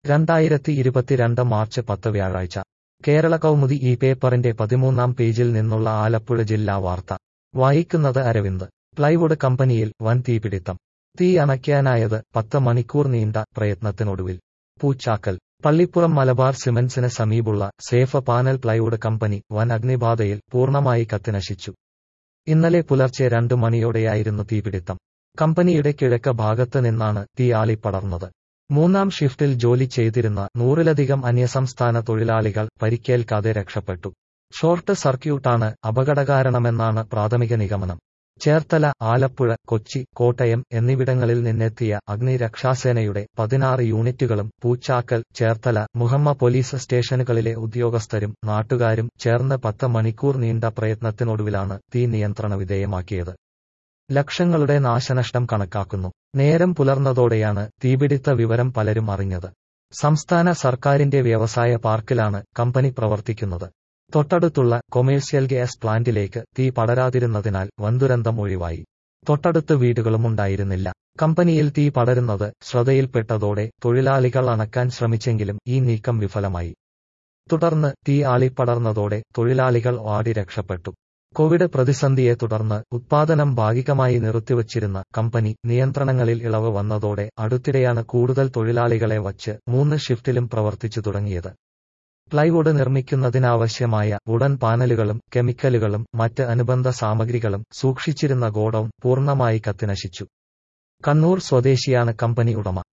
രണ്ടായിരത്തി ഇരുപത്തിരണ്ട് മാർച്ച് പത്ത് വ്യാഴാഴ്ച കേരള കൗമുദി ഈ പേപ്പറിന്റെ പതിമൂന്നാം പേജിൽ നിന്നുള്ള ആലപ്പുഴ ജില്ലാ വാർത്ത വായിക്കുന്നത് അരവിന്ദ് പ്ലൈവുഡ് കമ്പനിയിൽ വൻ തീപിടിത്തം തീ അണയ്ക്കാനായത് പത്ത് മണിക്കൂർ നീണ്ട പ്രയത്നത്തിനൊടുവിൽ പൂച്ചാക്കൽ പള്ളിപ്പുറം മലബാർ സിമന്റ്സിന് സമീപുള്ള സേഫ് പാനൽ പ്ലൈവുഡ് കമ്പനി വൻ അഗ്നിബാധയിൽ പൂർണ്ണമായി കത്തിനശിച്ചു ഇന്നലെ പുലർച്ചെ രണ്ടു മണിയോടെയായിരുന്നു തീപിടിത്തം കമ്പനിയുടെ കിഴക്ക് ഭാഗത്ത് നിന്നാണ് തീ ആളിപ്പടർന്നത് മൂന്നാം ഷിഫ്റ്റിൽ ജോലി ചെയ്തിരുന്ന നൂറിലധികം അന്യസംസ്ഥാന തൊഴിലാളികൾ പരിക്കേൽക്കാതെ രക്ഷപ്പെട്ടു ഷോർട്ട് സർക്യൂട്ടാണ് അപകടകാരണമെന്നാണ് പ്രാഥമിക നിഗമനം ചേർത്തല ആലപ്പുഴ കൊച്ചി കോട്ടയം എന്നിവിടങ്ങളിൽ നിന്നെത്തിയ അഗ്നിരക്ഷാസേനയുടെ പതിനാറ് യൂണിറ്റുകളും പൂച്ചാക്കൽ ചേർത്തല മുഹമ്മ പോലീസ് സ്റ്റേഷനുകളിലെ ഉദ്യോഗസ്ഥരും നാട്ടുകാരും ചേർന്ന് പത്ത് മണിക്കൂർ നീണ്ട പ്രയത്നത്തിനൊടുവിലാണ് തീ നിയന്ത്രണ വിധേയമാക്കിയത് ലക്ഷങ്ങളുടെ നാശനഷ്ടം കണക്കാക്കുന്നു നേരം പുലർന്നതോടെയാണ് തീപിടിത്ത വിവരം പലരും അറിഞ്ഞത് സംസ്ഥാന സർക്കാരിന്റെ വ്യവസായ പാർക്കിലാണ് കമ്പനി പ്രവർത്തിക്കുന്നത് തൊട്ടടുത്തുള്ള കൊമേഴ്സ്യൽ ഗ്യാസ് പ്ലാന്റിലേക്ക് തീ പടരാതിരുന്നതിനാൽ വൻദുരന്തം ഒഴിവായി തൊട്ടടുത്ത് വീടുകളും ഉണ്ടായിരുന്നില്ല കമ്പനിയിൽ തീ പടരുന്നത് ശ്രദ്ധയിൽപ്പെട്ടതോടെ തൊഴിലാളികൾ അണക്കാൻ ശ്രമിച്ചെങ്കിലും ഈ നീക്കം വിഫലമായി തുടർന്ന് തീ ആളിപ്പടർന്നതോടെ തൊഴിലാളികൾ ഓടി രക്ഷപ്പെട്ടു കോവിഡ് പ്രതിസന്ധിയെ തുടർന്ന് ഉത്പാദനം ഭാഗികമായി നിർത്തിവച്ചിരുന്ന കമ്പനി നിയന്ത്രണങ്ങളിൽ ഇളവ് വന്നതോടെ അടുത്തിടെയാണ് കൂടുതൽ തൊഴിലാളികളെ വച്ച് മൂന്ന് ഷിഫ്റ്റിലും പ്രവർത്തിച്ചു തുടങ്ങിയത് പ്ലൈവുഡ് നിർമ്മിക്കുന്നതിനാവശ്യമായ ഉടൻ പാനലുകളും കെമിക്കലുകളും മറ്റ് അനുബന്ധ സാമഗ്രികളും സൂക്ഷിച്ചിരുന്ന ഗോഡൌൺ പൂർണ്ണമായി കത്തിനശിച്ചു കണ്ണൂർ സ്വദേശിയാണ് കമ്പനി ഉടമ